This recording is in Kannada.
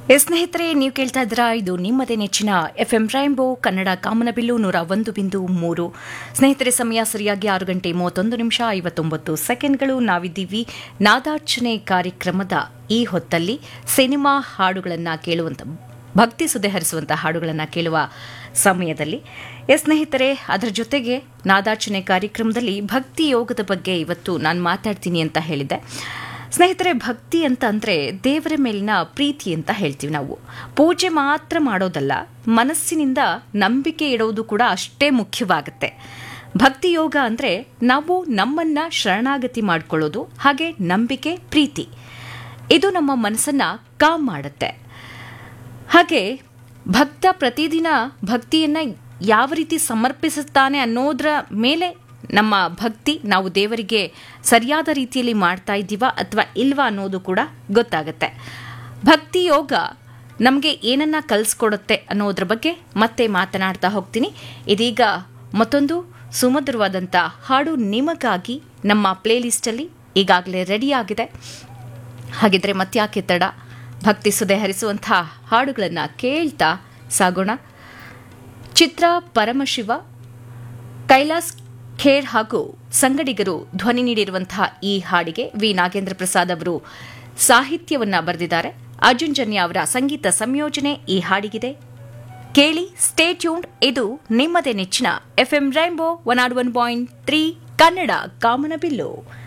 ಎಸ್ ಸ್ನೇಹಿತರೆ ನೀವು ಕೇಳ್ತಾ ಇದ್ದೀರಾ ಇದು ನಿಮ್ಮದೇ ನೆಚ್ಚಿನ ಎಫ್ ಎಂ ರೈಂಬೋ ಕನ್ನಡ ಕಾಮನಬಿಲ್ಲು ನೂರ ಒಂದು ಬಿಂದು ಮೂರು ಸ್ನೇಹಿತರೆ ಸಮಯ ಸರಿಯಾಗಿ ಆರು ಗಂಟೆ ಮೂವತ್ತೊಂದು ನಿಮಿಷ ಐವತ್ತೊಂಬತ್ತು ಸೆಕೆಂಡ್ಗಳು ನಾವಿದ್ದೀವಿ ನಾದಾರ್ಚನೆ ಕಾರ್ಯಕ್ರಮದ ಈ ಹೊತ್ತಲ್ಲಿ ಸಿನಿಮಾ ಹಾಡುಗಳನ್ನು ಕೇಳುವಂಥ ಭಕ್ತಿ ಸುದೆ ಹರಿಸುವಂಥ ಹಾಡುಗಳನ್ನು ಕೇಳುವ ಸಮಯದಲ್ಲಿ ಎಸ್ ಸ್ನೇಹಿತರೆ ಅದರ ಜೊತೆಗೆ ನಾದಾರ್ಚನೆ ಕಾರ್ಯಕ್ರಮದಲ್ಲಿ ಭಕ್ತಿ ಯೋಗದ ಬಗ್ಗೆ ಇವತ್ತು ನಾನು ಮಾತಾಡ್ತೀನಿ ಅಂತ ಹೇಳಿದ್ದೆ ಸ್ನೇಹಿತರೆ ಭಕ್ತಿ ಅಂತ ಅಂದರೆ ದೇವರ ಮೇಲಿನ ಪ್ರೀತಿ ಅಂತ ಹೇಳ್ತೀವಿ ನಾವು ಪೂಜೆ ಮಾತ್ರ ಮಾಡೋದಲ್ಲ ಮನಸ್ಸಿನಿಂದ ನಂಬಿಕೆ ಇಡೋದು ಕೂಡ ಅಷ್ಟೇ ಮುಖ್ಯವಾಗುತ್ತೆ ಭಕ್ತಿ ಯೋಗ ಅಂದರೆ ನಾವು ನಮ್ಮನ್ನ ಶರಣಾಗತಿ ಮಾಡ್ಕೊಳ್ಳೋದು ಹಾಗೆ ನಂಬಿಕೆ ಪ್ರೀತಿ ಇದು ನಮ್ಮ ಮನಸ್ಸನ್ನ ಕಾಮ್ ಮಾಡುತ್ತೆ ಹಾಗೆ ಭಕ್ತ ಪ್ರತಿದಿನ ಭಕ್ತಿಯನ್ನ ಯಾವ ರೀತಿ ಸಮರ್ಪಿಸುತ್ತಾನೆ ಅನ್ನೋದರ ಮೇಲೆ ನಮ್ಮ ಭಕ್ತಿ ನಾವು ದೇವರಿಗೆ ಸರಿಯಾದ ರೀತಿಯಲ್ಲಿ ಮಾಡ್ತಾ ಇದ್ದೀವಾ ಅಥವಾ ಇಲ್ವಾ ಅನ್ನೋದು ಕೂಡ ಗೊತ್ತಾಗುತ್ತೆ ಭಕ್ತಿ ಯೋಗ ನಮಗೆ ಏನನ್ನ ಕಲಿಸ್ಕೊಡುತ್ತೆ ಅನ್ನೋದ್ರ ಬಗ್ಗೆ ಮತ್ತೆ ಮಾತನಾಡ್ತಾ ಹೋಗ್ತೀನಿ ಇದೀಗ ಮತ್ತೊಂದು ಸುಮಧುರವಾದಂಥ ಹಾಡು ನಿಮಗಾಗಿ ನಮ್ಮ ಪ್ಲೇಲಿಸ್ಟಲ್ಲಿ ಈಗಾಗಲೇ ರೆಡಿಯಾಗಿದೆ ಹಾಗಿದ್ರೆ ಮತ್ಯಾಕೆ ತಡ ಭಕ್ತಿ ಸುದೆ ಹರಿಸುವಂಥ ಹಾಡುಗಳನ್ನು ಕೇಳ್ತಾ ಸಾಗೋಣ ಚಿತ್ರ ಪರಮಶಿವ ಕೈಲಾಸ್ ಖೇರ್ ಹಾಗೂ ಸಂಗಡಿಗರು ಧ್ವನಿ ನೀಡಿರುವಂತಹ ಈ ಹಾಡಿಗೆ ವಿ ನಾಗೇಂದ್ರ ಪ್ರಸಾದ್ ಅವರು ಸಾಹಿತ್ಯವನ್ನ ಬರೆದಿದ್ದಾರೆ ಅರ್ಜುನ್ ಜನ್ಯ ಅವರ ಸಂಗೀತ ಸಂಯೋಜನೆ ಈ ಹಾಡಿಗಿದೆ ಕೇಳಿ ಸ್ಟೇ ಟ್ಯೂನ್ಡ್ ಇದು ನಿಮ್ಮದೇ ನೆಚ್ಚಿನ FM rainbow one and one point three Kannada ಕಾಮನಬಿಲ್ಲು